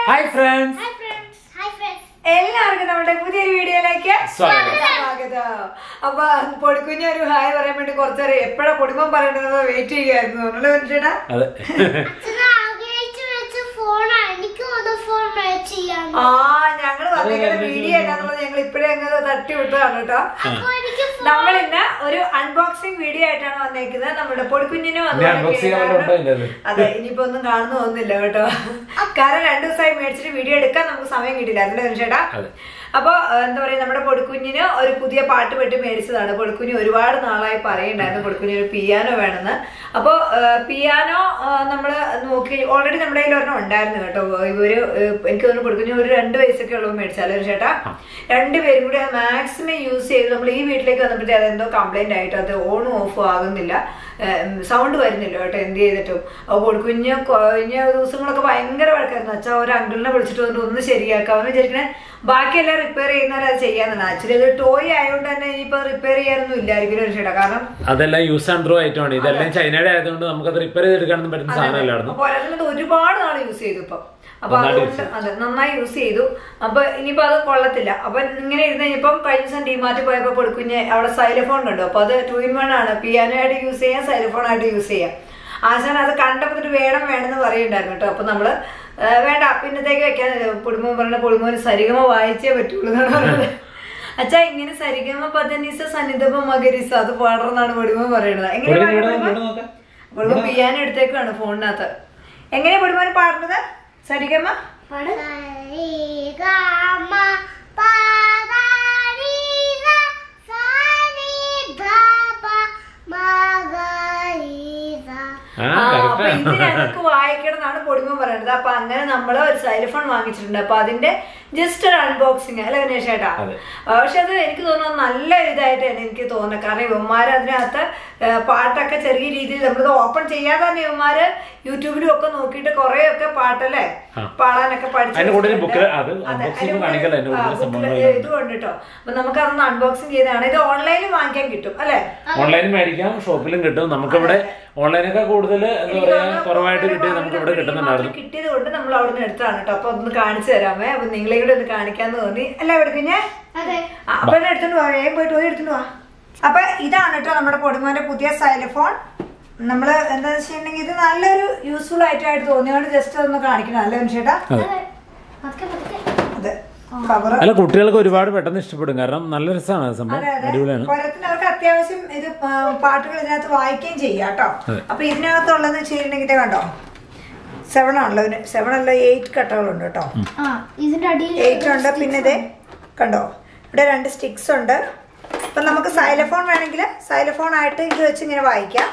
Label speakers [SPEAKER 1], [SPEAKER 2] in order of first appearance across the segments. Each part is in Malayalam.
[SPEAKER 1] Hi friends
[SPEAKER 2] hi friends hi friends
[SPEAKER 3] എല്ലാവർക്കും നമ്മുടെ പുതിയൊരു വീഡിയോയിലേക്ക്
[SPEAKER 1] സ്വാഗതം.
[SPEAKER 3] സ്വാഗതം അപ്പൊ പൊടിക്കുഞ്ഞ ഒരു ഹായ് പറയാൻ വേണ്ടി കുറച്ചേരം എപ്പോഴാ പൊടിമോൻ പറയേണ്ടത് വെയിറ്റ് ചെയ്യായിരുന്നു തോന്നുന്നു മനുഷ്യടാ
[SPEAKER 1] അതെ
[SPEAKER 2] അച്ഛൻ ആഗ്രഹിച്ചു വെച്ച ഫോണാണ് എനിക്ക് ഒന്ന് ഫോൺ മാച്ച് ചെയ്യാൻ
[SPEAKER 3] ആ ഞങ്ങള് വന്നേക്കുന്ന വീഡിയോ എന്നാന്നുള്ളത് ഞങ്ങൾ ഇപ്പഴേ അങ്ങ് തട്ടി വിട്ടതാണ് കേട്ടോ
[SPEAKER 2] അപ്പൊ എനിക്ക്
[SPEAKER 3] നമ്മൾ ഇന്ന് ഒരു അൺബോക്സിംഗ് വീഡിയോ ആയിട്ടാണ് വന്നേക്കുന്നത് നമ്മുടെ പൊടിക്കുഞ്ഞിനും
[SPEAKER 1] ഇനി unbox ചെയ്യാൻ വല്ലതും ഉണ്ടോ ഇതിന്റെ അകത്ത്?
[SPEAKER 3] അതെ ഇനിയിപ്പോ ഒന്നും കാണുന്നു തോന്നുന്നില്ല കേട്ടോ കാരണം രണ്ടു ദിവസമായി മേടിച്ചിട്ട് വീഡിയോ എടുക്കാൻ നമുക്ക് സമയം കിട്ടില്ല അതിന്റെ ചേട്ടാ
[SPEAKER 1] അതെ.
[SPEAKER 3] അപ്പൊ ഏഹ്, എന്താ പറയാ നമ്മുടെ പൊടിക്കുഞ്ഞിന് ഒരു പുതിയ പാട്ട് പെട്ടി മേടിച്ചതാണ് പൊടിക്കുഞ്ഞ് ഒരുപാട് നാളായി പറയുണ്ടായിരുന്നു പൊടിക്കുഞ്ഞ് ഒരു പിയാനോ വേണമെന്ന് അപ്പൊ പിയാനോ നമ്മള് നോക്കി ഓൾറെഡി നമ്മുടെ കയ്യിൽ ഒരെണ്ണം ഉണ്ടായിരുന്നു കേട്ടോ ഇവര് ഏഹ്, എനിക്ക് തോന്നുന്നു പൊടിക്കുഞ്ഞ് ഒരു രണ്ട് വയസ്സൊക്കെ ഉള്ളൂ മേടിച്ചാലും ചേട്ടാ രണ്ടുപേരും കൂടി അത് മാക്സിമം യൂസ് ചെയ്ത് നമ്മൾ ഈ വീട്ടിലേക്ക് വന്നപ്പോഴത്തേ അതെന്തോ കംപ്ലൈന്റ് ആയിട്ട് അത് ഓണും ഓഫും ആകുന്നില്ല സൗണ്ട് വരുന്നില്ല കേട്ടോ എന്ത് ചെയ്തിട്ടും അപ്പോൾ പൊടിക്കുഞ്ഞ് കഴിഞ്ഞ ദിവസങ്ങളൊക്കെ ഭയങ്കര വഴക്കായിരുന്നു അച്ഛാ ഒരു അങ്കിളിനെ വിളിച്ചിട്ട് വന്നിട്ട് ഒന്ന് ശരിയാക്കാം അവന് വിചാരിക്കണേ ബാക്കിയെല്ലാം റിപ്പയർ ചെയ്യുന്നവർ അത് ചെയ്യാന്നാണ് ആക്ച്വലി അത് ടോയ് ആയതുകൊണ്ട് തന്നെ ഇനിയിപ്പോ റിപ്പയർ ചെയ്യാനൊന്നും ഇല്ലായിരിക്കും ഒരു ചേട്ടാ കാരണം
[SPEAKER 1] അതെല്ലാം യൂസ് ആൻഡ് ത്രോ ഐറ്റമാണ് ഇതെല്ലാം ചൈനയുടെ ആയതുകൊണ്ട് നമുക്കത് റിപ്പയർ ചെയ്തെടുക്കാനൊന്നും പറ്റുന്ന സാധനമല്ലായിരുന്നു
[SPEAKER 3] അപ്പൊ അതിനകത്ത് ഒരുപാട് നാൾ യൂസ് ചെയ്തു ഇപ്പൊ അപ്പൊ
[SPEAKER 1] നന്നായിട്ട്
[SPEAKER 3] അതുകൊണ്ട് അതെ നന്നായി യൂസ് ചെയ്തു അപ്പൊ ഇനിയിപ്പോ അത് കൊള്ളത്തില്ല അപ്പൊ ഇങ്ങനെ ഇരുന്ന് കഴിഞ്ഞപ്പം കഴിഞ്ഞ ദിവസം ഡിമാർട്ട് പോയപ്പോ പൊടുക്കുഞ്ഞ് അവിടെ സൈലഫോൺ കണ്ടു അപ്പൊ അത് ടു ഇൻ വൺ ആണ് പിയാനോ ആയിട്ട് യൂസ് ചെയ്യാം സൈലഫോൺ ആയിട്ട് യൂസ് ചെയ്യാം ആശാൻ അത് കണ്ടപ്പോ ഒരു വേണം വേണമെന്ന് പറയുണ്ടായിരുന്നു കേട്ടോ അപ്പൊ നമ്മള് ആ, വേണ്ട പിന്നത്തേക്ക് വെക്കാൻ പൊടുമോൻ പറഞ്ഞ പൊടുമോന് സരിഗമ വായിച്ചേ പറ്റുള്ളൂ എന്നാണ് പറഞ്ഞത് അച്ഛാ ഇങ്ങനെ സരിഗമ പതനീസ സന്നിധമ മകരിസ അത് പാടണമെന്നാണ് പൊടുമോൻ പറയുന്നത് എങ്ങനെ
[SPEAKER 1] ഇവിടെ
[SPEAKER 3] പാടും
[SPEAKER 1] ഇവിടെ
[SPEAKER 3] പൊടുമോൻ?
[SPEAKER 1] ഇവിടെ നോക്കാം.
[SPEAKER 3] പൊടുമോൻ പിയാനോ എടുത്തേക്കാണ് ഫോണിനകത്ത് എങ്ങനെയാ പൊടുമോൻ പാടുന്നത് സരിഗമ
[SPEAKER 2] സരിഗമ പദനിസ സനിധപ മഗരിസ
[SPEAKER 1] ആ
[SPEAKER 3] ആ, അപ്പൊ
[SPEAKER 1] correct
[SPEAKER 3] ഇത്
[SPEAKER 1] ആ.
[SPEAKER 3] ഞങ്ങൾക്ക് വായിക്കണം എന്നാണ് പൊടിമോൻ പറയുന്നത് അപ്പൊ അങ്ങനെ നമ്മള് ഒരു സൈലഫോൺ വാങ്ങിച്ചിട്ടുണ്ട് അപ്പൊ അതിന്റെ ജസ്റ്റ് ഒരു അൺബോക്സിങ് അല്ലെ ഗണേഷ് ചേട്ടാ
[SPEAKER 1] അതെ.
[SPEAKER 3] ആ, പക്ഷെ അത് എനിക്ക് തോന്നുന്നു നല്ല ഇതായിട്ടാണ് എനിക്ക് തോന്നുന്നത് കാരണം ഇവന്മാര് അതിനകത്ത് ആ, പാട്ടൊക്കെ ചെറിയ രീതിയിൽ നമ്മളിത് ഓപ്പൺ ചെയ്യാതെ തന്നെ ഇവന്മാര് യൂട്യൂബിലും ഒക്കെ നോക്കിയിട്ട് കുറെ ഒക്കെ പാട്ടല്ലേ
[SPEAKER 1] ആ.
[SPEAKER 3] പാടാനൊക്കെ
[SPEAKER 1] അതിന്റെ കൂടെ ഒരു book- അത്
[SPEAKER 3] അതെ,
[SPEAKER 1] unboxing
[SPEAKER 3] അതിന്റെ
[SPEAKER 1] കാണിക്കല്ല, അതിന്റെ
[SPEAKER 3] കൂടെ-
[SPEAKER 1] കൂടെ
[SPEAKER 3] ആ,
[SPEAKER 1] സംഭവങ്ങൾ
[SPEAKER 3] booklet
[SPEAKER 1] എല്ലാം ഉണ്ട്.
[SPEAKER 3] ഇതുണ്ട് കേട്ടോ അപ്പൊ നമുക്ക് അതൊന്ന് അൺബോക്സിങ് ചെയ്തതാണ് ഇത് ഓൺലൈനിൽ വാങ്ങിക്കാൻ കിട്ടും അല്ലെ
[SPEAKER 1] ഓൺലൈനിൽ മേടിക്കാം ഷോപ്പിലും കിട്ടും നമുക്കിവിടെ ഓൺലൈനൊക്കെ കൂടുതൽ എന്താ പറയാ കുറവായിട്ട് കിട്ടിയത് നമുക്ക് ഇവിടെ കിട്ടുന്നുണ്ടായിരുന്നു
[SPEAKER 3] കിട്ടിയത് കൊണ്ട് നമ്മൾ അവിടെ നിന്ന് എടുത്താണ് കേട്ടോ അപ്പൊ ഒന്ന് കാണിച്ചു തരാമേ അപ്പൊ നിങ്ങളെ കൂടെ ഒന്ന് കാണിക്കാന്ന് തോന്നി അല്ല എവിടെ കുഞ്ഞേ
[SPEAKER 2] അതെ
[SPEAKER 3] ആ, അപ്പൊ എന്നെ എടുത്തോണ്ട് പോവാ വേഗം പോയിട്ട് പോയി എടുത്തോണ്ട് പോവാ അപ്പൊ ഇതാണ് കേട്ടോ നമ്മുടെ പൊടിമോന്റെ പുതിയ സൈലഫോൺ നമ്മള് എന്താ വെച്ചിട്ടുണ്ടെങ്കിൽ ഇത് നല്ലൊരു യൂസ്ഫുൾ ആയിട്ടായിട്ട് തോന്നിയോണ്ട് ജസ്റ്റ് ഒന്ന് കാണിക്കണം അല്ലേ ചേട്ടാ
[SPEAKER 1] അതെ
[SPEAKER 2] അതെ പതുക്കെ പതുക്കെ
[SPEAKER 3] അതെ കവർ
[SPEAKER 1] അല്ല കുട്ടികൾക്ക് ഒരുപാട് പെട്ടെന്ന് ഇഷ്ടപ്പെടും കാരണം നല്ല രസമാണ് സംഭവം
[SPEAKER 3] അതെ അതെ
[SPEAKER 1] അടിപൊളിയാണ്
[SPEAKER 3] പോരാത്തിന് അവർക്ക് അത്യാവശ്യം ഇത് ആ, പാട്ടുകൾ ഇതിനകത്ത് വായിക്കുകയും ചെയ്യാം കേട്ടോ
[SPEAKER 1] അതെ.
[SPEAKER 3] അപ്പൊ ഇതിനകത്തുള്ളതെന്ന് വെച്ചിട്ടുണ്ടെങ്കിൽ ദേ കണ്ടോ സെവൻ ആണല്ലോ സെവൻ അല്ല എയ്റ്റ് കട്ടകളുണ്ട് കേട്ടോ
[SPEAKER 2] ആ ഇതിന്റെ അടിയിൽ
[SPEAKER 3] എയ്റ്റ് ഉണ്ട് പിന്നെ ഇതേ കണ്ടോ ഇവിടെ രണ്ട് സ്റ്റിക്സ് ഉണ്ട് ഇപ്പൊ നമുക്ക് സൈലഫോൺ വേണമെങ്കിൽ സൈലഫോൺ ആയിട്ട് ഇത് വെച്ച് ഇങ്ങനെ വായിക്കാം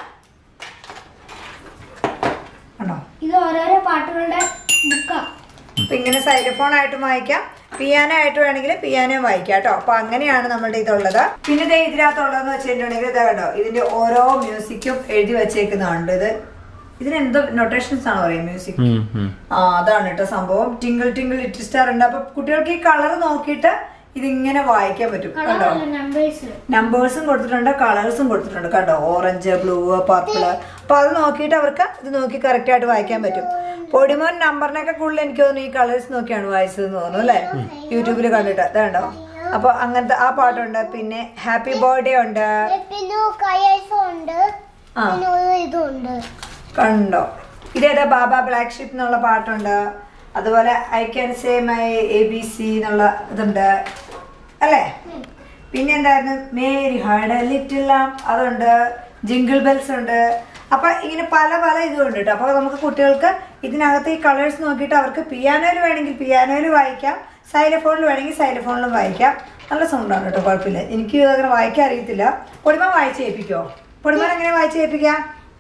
[SPEAKER 3] കണ്ടോ
[SPEAKER 2] ഇത് ഓരോരോ പാട്ടുകളുടെ ബുക്കാ
[SPEAKER 3] അപ്പൊ ഇങ്ങനെ സൈലഫോൺ ആയിട്ട് വായിക്കാം പിയാനോ ആയിട്ട് വേണമെങ്കിൽ പിയാനോ വായിക്കാം കേട്ടോ അപ്പൊ അങ്ങനെയാണ് നമ്മളുടെ ഇതുള്ളത് പിന്നെ ഇതേ ഇതിനകത്തുള്ളതെന്ന് വെച്ചിട്ടുണ്ടെങ്കിൽ ഇതാ കണ്ടോ ഇതിന്റെ ഓരോ മ്യൂസിക്കും എഴുതി വെച്ചേക്കുന്നതുണ്ട് ഇത് ഇതിനെന്തോ നൊട്ടേഷൻസ് ആണോ പറയാ മ്യൂസിക്
[SPEAKER 1] ഉം, ഉം.
[SPEAKER 3] ആ അതാണ് കേട്ടോ സംഭവം ടിങ്കിൾ ടിങ്കിൾ ലിറ്റിൽ സ്റ്റാർ ഉണ്ട് അപ്പൊ കുട്ടികൾക്ക് ഈ കളർ നോക്കിയിട്ട് ഇതിങ്ങനെ വായിക്കാൻ പറ്റും കണ്ടോ
[SPEAKER 2] കളറല്ല നമ്പേഴ്സ്
[SPEAKER 3] നമ്പേഴ്സും കൊടുത്തിട്ടുണ്ട് കളേഴ്സും കൊടുത്തിട്ടുണ്ട് കണ്ടോ ഓറഞ്ച് ബ്ലൂ പർപ്പിള് അപ്പൊ അത് നോക്കിയിട്ട് അവർക്ക് ഇത് നോക്കി കറക്റ്റ് ആയിട്ട് വായിക്കാൻ പറ്റും പൊടിമോൻ നമ്പറിനൊക്കെ കൂടുതൽ എനിക്ക് തോന്നുന്നു ഈ കളേഴ്സ് നോക്കിയാണ് വായിച്ചതെന്ന് തോന്നുന്നു അല്ലേ യൂട്യൂബിൽ കണ്ടിട്ട് ഇതുണ്ടോ അപ്പൊ അങ്ങനത്തെ ആ പാട്ടുണ്ട് പിന്നെ ഹാപ്പി ബർത്ത്ഡേ ഉണ്ട്
[SPEAKER 2] പിന്നെ കയേഴ്സും ഉണ്ട്
[SPEAKER 3] ആ.
[SPEAKER 2] പിന്നെ ഒരു ഇതുണ്ട്
[SPEAKER 3] കണ്ടോ ഇതേതാ ബാബ ബ്ലാക്ക് ഷിപ്പ് എന്നുള്ള പാട്ടുണ്ട് അതുപോലെ I can say my A B C എന്നുള്ള ഇതുണ്ട് അല്ലേ പിന്നെ എന്തായിരുന്നു മേരി ഹാഡ് ലിറ്റിൽ അതുണ്ട് ജിങ്കിൾ ബെൽസ് ഉണ്ട് അപ്പൊ ഇങ്ങനെ പല പല ഇതുണ്ട് കേട്ടോ അപ്പൊ നമുക്ക് കുട്ടികൾക്ക് ഇതിനകത്ത് ഈ കളേഴ്സ് നോക്കിയിട്ട് അവർക്ക് പിയാനോയിൽ വേണമെങ്കിൽ പിയാനോയിൽ വായിക്കാം സൈലഫോണിൽ വേണമെങ്കിൽ സൈലഫോണിലും വായിക്കാം നല്ല സൗണ്ടാണ് കേട്ടോ കുഴപ്പമില്ല എനിക്ക് അങ്ങനെ വായിക്കാൻ അറിയത്തില്ല പൊടിമ വായിച്ച് ഏൽപ്പിക്കോ പൊടിമ എങ്ങനെ വായിച്ച് ഏൽപ്പിക്കാം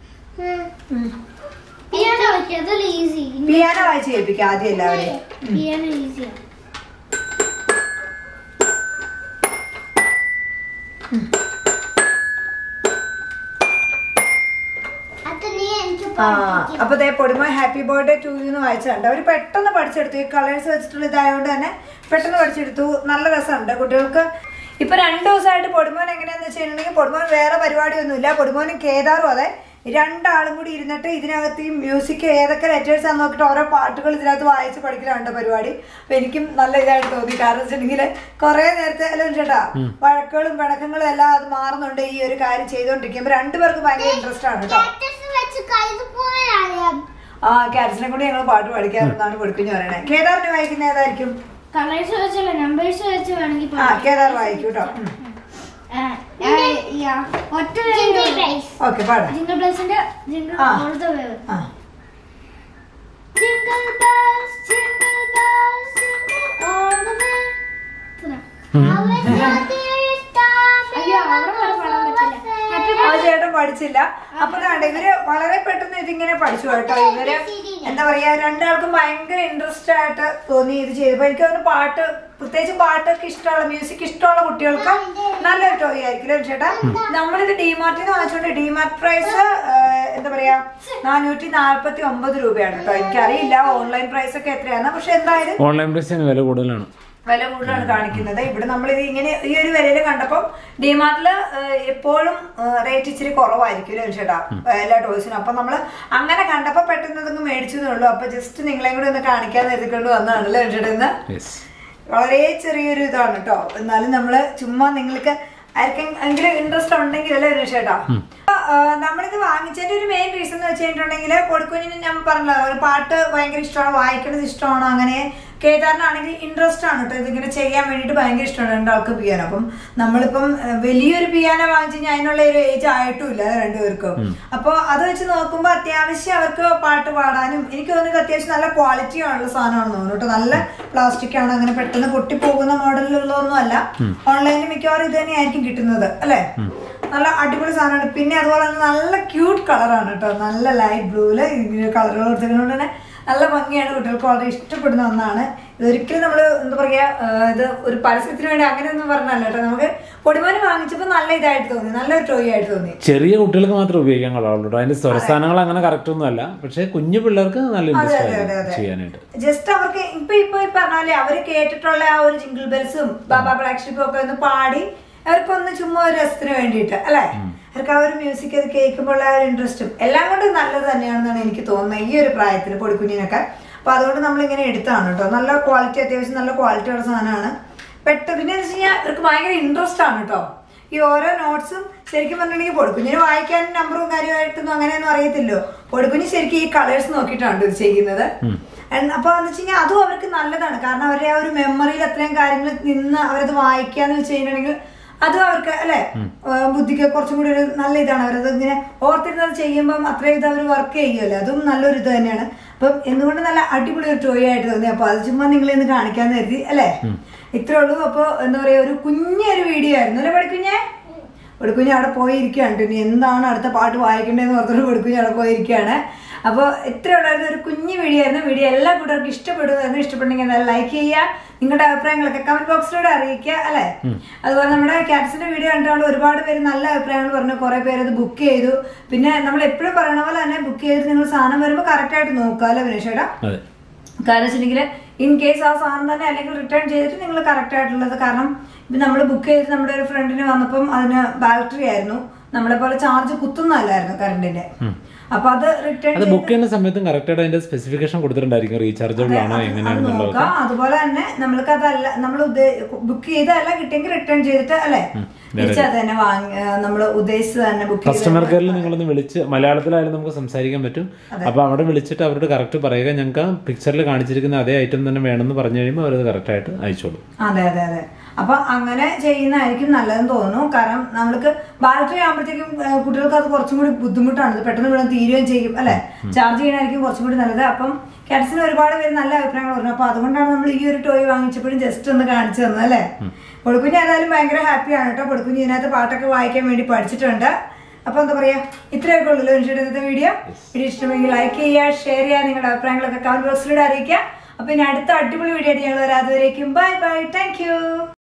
[SPEAKER 2] പിയാനോ അതല്ല ഈസി
[SPEAKER 3] പിയാനോ വായിച്ച് കേൾപ്പിക്കാം ആദ്യം എല്ലാവരെയും
[SPEAKER 2] പിയാനോ ഈസിയാണ് അത് നീ എനിക്ക്
[SPEAKER 3] ആ അപ്പൊ ദേ പൊടിമോ ഹാപ്പി ബർത്ത്ഡേ ടു യു എന്ന് വായിച്ചിട്ടുണ്ട് അവര് പെട്ടെന്ന് പഠിച്ചെടുത്തു ഈ കളേഴ്സ് വെച്ചിട്ടുള്ള ഇതായതുകൊണ്ട് തന്നെ പെട്ടെന്ന് പഠിച്ചെടുത്തു നല്ല രസമുണ്ട് കുട്ടികൾക്ക് ഇപ്പൊ രണ്ടു ദിവസമായിട്ട് പൊടിമോൻ എങ്ങനെയാന്ന് വെച്ചിട്ടുണ്ടെങ്കിൽ പൊടിമോൻ വേറെ പരിപാടിയൊന്നുമില്ല പൊടിമോനും കേദാറും അതെ രണ്ടാളും കൂടി ഇരുന്നിട്ട് ഇതിനകത്ത് ഈ മ്യൂസിക് ഏതൊക്കെ ലെറ്റേഴ്സ് ആണെന്ന് നോക്കിയിട്ട് ഓരോ പാട്ടുകൾ ഇതിനകത്ത് വായിച്ച് പഠിക്കലാണ് പരിപാടി അപ്പൊ എനിക്കും നല്ല ഇതായിട്ട് തോന്നി കാരണം വെച്ചിട്ടുണ്ടെങ്കിൽ കുറെ നേരത്തെ അല്ല ചേട്ടാ വഴക്കുകളും പിണക്കങ്ങളും എല്ലാം അത് മാറുന്നുണ്ട് ഈ ഒരു കാര്യം ചെയ്തുകൊണ്ടിരിക്കുമ്പോ രണ്ടുപേർക്ക് ഭയങ്കര ഇൻട്രസ്റ്റ് ആണ് കേട്ടോ
[SPEAKER 2] കാറ്റസ് വെച്ച് കൈതുപോലെ അറിയാം
[SPEAKER 3] ആ ക്യാറ്റ്സിനെ കൊണ്ട് ഞങ്ങൾ പാട്ട് പഠിക്കാറുണ്ടെന്നാണ് കൊടുക്കുഞ്ഞു പറയണേ കേദാറിന് വായിക്കുന്ന ഏതായിരിക്കും
[SPEAKER 4] കളേഴ്സ് വെച്ചല്ല നമ്പേഴ്സ് വെച്ച് വേണമെങ്കിൽ
[SPEAKER 3] ആ കേദാർ വായിക്കും കേട്ടോ
[SPEAKER 4] ഒറ്റ
[SPEAKER 2] ജിംഗിൾ ബെൽസ്
[SPEAKER 3] ഓക്കെ പാടാം
[SPEAKER 4] ജിംഗിൾ ബ്ലസിന്റെ ജിംഗിൾ
[SPEAKER 3] ആ.
[SPEAKER 4] ഓൾ ദ വേ
[SPEAKER 3] ആ
[SPEAKER 4] jingle bells jingle bells jingle all the way അയ്യോ അവിടെ വരെ പാടാൻ പറ്റില്ല ഹാപ്പി
[SPEAKER 3] ആ ചേട്ടൻ പഠിച്ചില്ല അപ്പൊ കണ്ട ഇവര് വളരെ പെട്ടെന്ന് ഇതിങ്ങനെ പഠിച്ചു കേട്ടോ ഇവര് എന്താ പറയാ രണ്ടാൾക്കും ഭയങ്കര ഇൻട്രസ്റ്റ് ആയിട്ട് തോന്നി ഇത് ചെയ്തപ്പോ എനിക്ക് തോന്നുന്നു പാട്ട് പ്രത്യേകിച്ച് പാട്ടൊക്കെ ഇഷ്ടമുള്ള മ്യൂസിക് ഇഷ്ടമുള്ള കുട്ടികൾക്ക് നല്ലൊരു ടോയ് ആയിരിക്കും ചേട്ടാ നമ്മളിത് ഡിമാർട്ടിൽ നിന്ന് വാങ്ങിച്ചോണ്ട് ഡിമാർട്ട് പ്രൈസ് എന്താ പറയാ നാനൂറ്റി നാല്പത്തി ഒമ്പത് രൂപയാണ് കേട്ടോ എനിക്കറിയില്ല ഓൺലൈൻ പ്രൈസ് ഒക്കെ എത്രയാണ് പക്ഷെ എന്തായാലും
[SPEAKER 1] ഓൺലൈൻ പ്രൈസിന് വില കൂടുതലാണ്
[SPEAKER 3] വില കൂടുതലാണ് കാണിക്കുന്നത് ഇവിടെ നമ്മൾ ഇത് ഇങ്ങനെ ഈ ഒരു വിലയിൽ കണ്ടപ്പോൾ ഡിമാർട്ടില് എപ്പോഴും റേറ്റ് ഇച്ചിരി കുറവായിരിക്കും അല്ലേ ചേട്ടാ എല്ലാ ടോയ്സിനും അപ്പൊ നമ്മൾ അങ്ങനെ കണ്ടപ്പോ പെട്ടെന്ന് ഇതൊക്കെ മേടിച്ചതേ ഉള്ളൂ അപ്പൊ ജസ്റ്റ് നിങ്ങളെയും കൂടി ഒന്ന് കാണിക്കാൻ എഴുതിക്കൊണ്ട് വന്നതാണ് അല്ലേ ചേട്ടാ ഇന്ന്
[SPEAKER 1] യെസ്
[SPEAKER 3] വളരെ ചെറിയൊരു ഇതാണ് കേട്ടോ എന്നാലും നമ്മള് ചുമ്മാ നിങ്ങൾക്ക് ആർക്കെങ്കിലും ഇൻട്രസ്റ്റ് ഉണ്ടെങ്കിൽ അല്ലേ ചേട്ടാ നമ്മളിത് വാങ്ങിച്ചതിന്റെ ഒരു മെയിൻ റീസൺ എന്ന് വെച്ച് കഴിഞ്ഞിട്ടുണ്ടെങ്കിൽ കൊടുക്കുഞ്ഞിന് ഞാൻ പറഞ്ഞല്ലോ ഒരു പാട്ട് ഭയങ്കര ഇഷ്ടമാണ് വായിക്കുന്നത് ഇഷ്ടമാണ് അങ്ങനെ കേദാറിനാണെങ്കിൽ ഇൻട്രസ്റ്റ് ആണ് കേട്ടോ ഇതിങ്ങനെ ചെയ്യാൻ വേണ്ടിയിട്ട് ഭയങ്കര ഇഷ്ടമാണ് രണ്ടാൾക്ക് പിയാനോ അപ്പം നമ്മളിപ്പം ഏഹ്, വലിയൊരു പിയാനോ വാങ്ങിച്ചു കഴിഞ്ഞാൽ അതിനുള്ള ഒരു ഏജ് ആയിട്ടും ഇല്ല രണ്ടുപേർക്കും അപ്പൊ അത് വെച്ച് നോക്കുമ്പോൾ അത്യാവശ്യം അവർക്ക് പാട്ട് പാടാനും എനിക്ക് തോന്നുന്നത് അത്യാവശ്യം നല്ല ക്വാളിറ്റി ആണുള്ള സാധനമാണെന്ന് തോന്നുന്നു കേട്ടോ നല്ല പ്ലാസ്റ്റിക് ആണ് അങ്ങനെ പെട്ടെന്ന് പൊട്ടിപ്പോകുന്ന മോഡലിലുള്ളതൊന്നും അല്ല ഓൺലൈനിൽ മിക്കവാറും ഇത് തന്നെയായിരിക്കും കിട്ടുന്നത് അല്ലേ നല്ല അടിപൊളി സാധനമാണ് പിന്നെ അതുപോലെ തന്നെ നല്ല ക്യൂട്ട് കളറാണ് കേട്ടോ നല്ല ലൈറ്റ് ബ്ലൂല് കളറുകൾ കൊടുത്തിരിക്കുന്നതുകൊണ്ട് തന്നെ നല്ല ഭംഗിയാണ് കുട്ടികൾക്ക് വളരെ ഇഷ്ടപ്പെടുന്ന ഒന്നാണ് ഇതൊരിക്കലും നമ്മൾ എന്താ പറയാ ആ, ഇത് ഒരു പരസ്യത്തിന് വേണ്ടി അങ്ങനെയൊന്നും പറഞ്ഞല്ല കേട്ടോ നമുക്ക് പൊടിമോന് വാങ്ങിച്ചപ്പോൾ നല്ല ഇതായിട്ട് തോന്നി നല്ലൊരു ടോയ് ആയിട്ട് തോന്നി
[SPEAKER 1] ചെറിയ കുട്ടികൾക്ക് മാത്രമേ ഉപയോഗിക്കാൻ കൊള്ളാവുള്ളൂ കേട്ടോ അതിന്റെ സ്വരസ്ഥാനങ്ങൾ അങ്ങനെ കറക്റ്റ് ഒന്നും അല്ല പക്ഷെ കുഞ്ഞു പിള്ളേർക്ക് നല്ല ഇൻട്രസ്റ്റ്
[SPEAKER 3] അതെ, അതെ,
[SPEAKER 1] ആയിരിക്കും
[SPEAKER 3] അതെ.
[SPEAKER 1] ചെയ്യാനായിട്ട്
[SPEAKER 3] ജസ്റ്റ് അവർക്ക് ഇപ്പൊ ഇപ്പൊ ഈ പറഞ്ഞാലേ അവര് കേട്ടിട്ടുള്ള ആ ഒരു ജിംഗിൾ ബെൽസും ബാബ ബ്ലാക്ക് ഷിപ്പും ഒക്കെ ഒന്ന് പാടി അവർക്കൊന്ന് ചുമ്മാ ഒരു രസത്തിന് വേണ്ടിയിട്ട് അല്ലെ അവർക്ക് ആ ഒരു മ്യൂസിക് അത് കേൾക്കുമ്പോൾ ആ ഒരു ഇൻട്രസ്റ്റും എല്ലാം കൊണ്ടും നല്ലത് തന്നെയാണെന്നാണ് എനിക്ക് തോന്നുന്നത് ഈ ഒരു പ്രായത്തിൽ പൊടിക്കുഞ്ഞിനൊക്കെ അപ്പൊ അതുകൊണ്ട് നമ്മൾ ഇങ്ങനെ എടുത്താണ് കേട്ടോ നല്ല ക്വാളിറ്റി അത്യാവശ്യം നല്ല ക്വാളിറ്റി ഉള്ള സാധനമാണ് പെട്ടെന്ന് പിന്നെ വെച്ച് കഴിഞ്ഞാൽ ഇവർക്ക് ഭയങ്കര ഇൻട്രസ്റ്റ് ആണ് കേട്ടോ ഈ ഓരോ നോട്ട്സും ശരിക്കും പറഞ്ഞിട്ടുണ്ടെങ്കിൽ പൊടുക്കുഞ്ഞിന് വായിക്കാനും നമ്പറും കാര്യമായിട്ടൊന്നും അങ്ങനെയൊന്നും അറിയത്തില്ലോ പൊടുക്കുഞ്ഞ് ശരിക്കും ഈ കളേഴ്സ് നോക്കിയിട്ടാണ് ഇത് ചെയ്യുന്നത് And അപ്പൊ എന്ന് വെച്ച് കഴിഞ്ഞാൽ അതും അവർക്ക് നല്ലതാണ് കാരണം അവരുടെ ആ ഒരു മെമ്മറിയിൽ അത്രയും കാര്യങ്ങൾ നിന്ന് അവരത് വായിക്കാന്ന് വെച്ച് കഴിഞ്ഞിട്ടുണ്ടെങ്കിൽ അതും അവർക്ക് അല്ലെ ബുദ്ധിക്ക് കുറച്ചും കൂടി ഒരു നല്ല ഇതാണ് അവരത് ഇങ്ങനെ ഓർത്തിരുന്നത് ചെയ്യുമ്പം അത്രയും ഇത് അവർ വർക്ക് ചെയ്യുമല്ലോ അതും നല്ലൊരു ഇത് തന്നെയാണ് അപ്പം എന്തുകൊണ്ട് നല്ല അടിപൊളി ഒരു ടോയ് ആയിട്ട് തോന്നി അപ്പൊ അത് ചുമ്മാ നിങ്ങളെ ഇന്ന് കാണിക്കാന്ന് കരുതി അല്ലേ ഇത്രേ ഉള്ളൂ അപ്പൊ എന്താ പറയാ ഒരു കുഞ്ഞൊരു വീഡിയോ ആയിരുന്നു അല്ലേ പഠിക്കുഞ്ഞേ വെടുക്കുഞ്ഞ് അവിടെ പോയിരിക്കുകയാണ് ഇനി എന്താണ് അടുത്ത പാട്ട് വായിക്കേണ്ടതെന്ന് ഓർത്തിട്ട് വെടുക്കുഞ്ഞ് അവിടെ പോയിരിക്കുകയാണ് അപ്പോൾ ഇത്ര ഉണ്ടായിരുന്ന ഒരു കുഞ്ഞു വീഡിയോ ആയിരുന്നു വീഡിയോ എല്ലാ കൂട്ടർക്കും ഇഷ്ടപ്പെടുമായിരുന്നു ഇഷ്ടപ്പെട്ടെങ്കിൽ എന്തായാലും ലൈക്ക് ചെയ്യുക നിങ്ങളുടെ അഭിപ്രായങ്ങളൊക്കെ കമന്റ് ബോക്സിലൂടെ അറിയിക്കുക അല്ലേ അതുപോലെ നമ്മുടെ ക്യാറ്റ്സിന്റെ വീഡിയോ കണ്ടാണ് ഒരുപാട് പേര് നല്ല അഭിപ്രായങ്ങൾ പറഞ്ഞു കുറെ പേര് അത് ബുക്ക് ചെയ്തു പിന്നെ നമ്മൾ എപ്പോഴും പറയണ പോലെ തന്നെ ബുക്ക് ചെയ്തിട്ട് നിങ്ങൾ സാധനം വരുമ്പോൾ കറക്റ്റ് ആയിട്ട് നോക്കുക അല്ലേ വിനേഷേടാ
[SPEAKER 1] അതെ
[SPEAKER 3] കാരണം വെച്ചിട്ടുണ്ടെങ്കിൽ ഇൻ കേസ് ആ സാധനം തന്നെ അല്ലെങ്കിൽ റിട്ടേൺ ചെയ്തിട്ട് നിങ്ങൾ കറക്റ്റ് ആയിട്ടുള്ളത് കാരണം ഇപ്പം നമ്മൾ ബുക്ക് ചെയ്ത് നമ്മുടെ ഒരു ഫ്രണ്ടിന് വന്നപ്പം അതിന് ബാറ്ററി ആയിരുന്നു നമ്മളെ പോലെ ചാർജ് കുത്തുന്നതല്ലായിരുന്നു കറണ്ടിന്റെ അപ്പൊ അത് റിട്ടേൺ
[SPEAKER 1] അത് ബുക്ക് ചെയ്യുന്ന സമയത്തും കറക്റ്റ് ആയിട്ട് അതിന്റെ സ്പെസിഫിക്കേഷൻ കൊടുത്തിട്ടുണ്ടായിരിക്കും റീചാർജബിൾ ആണോ
[SPEAKER 3] അത്
[SPEAKER 1] എങ്ങനെയാണെന്നുള്ളത്
[SPEAKER 3] നോക്കാം അതുപോലെ തന്നെ നമ്മൾക്ക് അതല്ല നമ്മൾ ബുക്ക് ചെയ്തല്ല കിട്ടിയെങ്കിൽ റിട്ടേൺ ചെയ്തിട്ട് അല്ലെ തിരിച്ചത് തന്നെ വാങ്ങി നമ്മൾ ഉദ്ദേശിച്ചത് തന്നെ ബുക്ക് ചെയ്ത്
[SPEAKER 1] കസ്റ്റമർ കെയറിൽ നിങ്ങളൊന്ന് വിളിച്ച് മലയാളത്തിലായാലും നമുക്ക് സംസാരിക്കാൻ പറ്റും അപ്പൊ അവിടെ വിളിച്ചിട്ട് അവരോട് കറക്റ്റ് പറയുക ഞങ്ങൾക്ക് പിക്ചറിൽ കാണിച്ചിരിക്കുന്ന അതേ ഐറ്റം തന്നെ വേണമെന്ന് പറഞ്ഞു കഴിയുമ്പോൾ അവരത് കറക്റ്റ് ആയിട്ട് അയച്ചോളും
[SPEAKER 3] അതെ അതെ അതെ അപ്പൊ അങ്ങനെ ചെയ്യുന്നതായിരിക്കും നല്ലതെന്ന് തോന്നുന്നു കാരണം നമ്മൾക്ക് ബാറ്ററി ആകുമ്പോഴത്തേക്കും ഏഹ്, കുട്ടികൾക്ക് അത് കുറച്ചും കൂടി ബുദ്ധിമുട്ടാണ് ഇത് പെട്ടെന്ന് ഇവിടെ തീരുകയും ചെയ്യും അല്ലെ ചാർജ് ചെയ്യാനായിരിക്കും കുറച്ചും കൂടി നല്ലത് അപ്പം കാറ്റ്സിന് ഒരുപാട് പേര് നല്ല അഭിപ്രായങ്ങൾ പറഞ്ഞു അപ്പൊ അതുകൊണ്ടാണ് നമ്മൾ ഈ ഒരു ടോയ് വാങ്ങിച്ചപ്പോഴും ജസ്റ്റ് ഒന്ന് കാണിച്ചു തന്നത് അല്ലേ പൊടുക്കുഞ്ഞ് ഏതായാലും ഭയങ്കര ഹാപ്പിയാണ് കേട്ടോ പൊടുക്കുഞ്ഞ് ഇതിനകത്ത് പാട്ടൊക്കെ വായിക്കാൻ വേണ്ടി പഠിച്ചിട്ടുണ്ട് അപ്പൊ എന്താ പറയാ ഇത്രയൊക്കെ ഉള്ളൂ മനുഷ്യരുടെ ഇന്നത്തെ വീഡിയോ വീഡിയോ ഇഷ്ടമെങ്കിൽ ലൈക്ക് ചെയ്യുക ഷെയർ ചെയ്യുക നിങ്ങളുടെ അഭിപ്രായങ്ങളൊക്കെ കമന്റ് ബോക്സിലൂടെ അറിയിക്കുക അപ്പൊ ഇനി അടുത്ത അടിപൊളി വീഡിയോ ആയിട്ട് ഞങ്ങൾ വരാതെ വരേക്കും ബൈ ബൈ താങ്ക് യു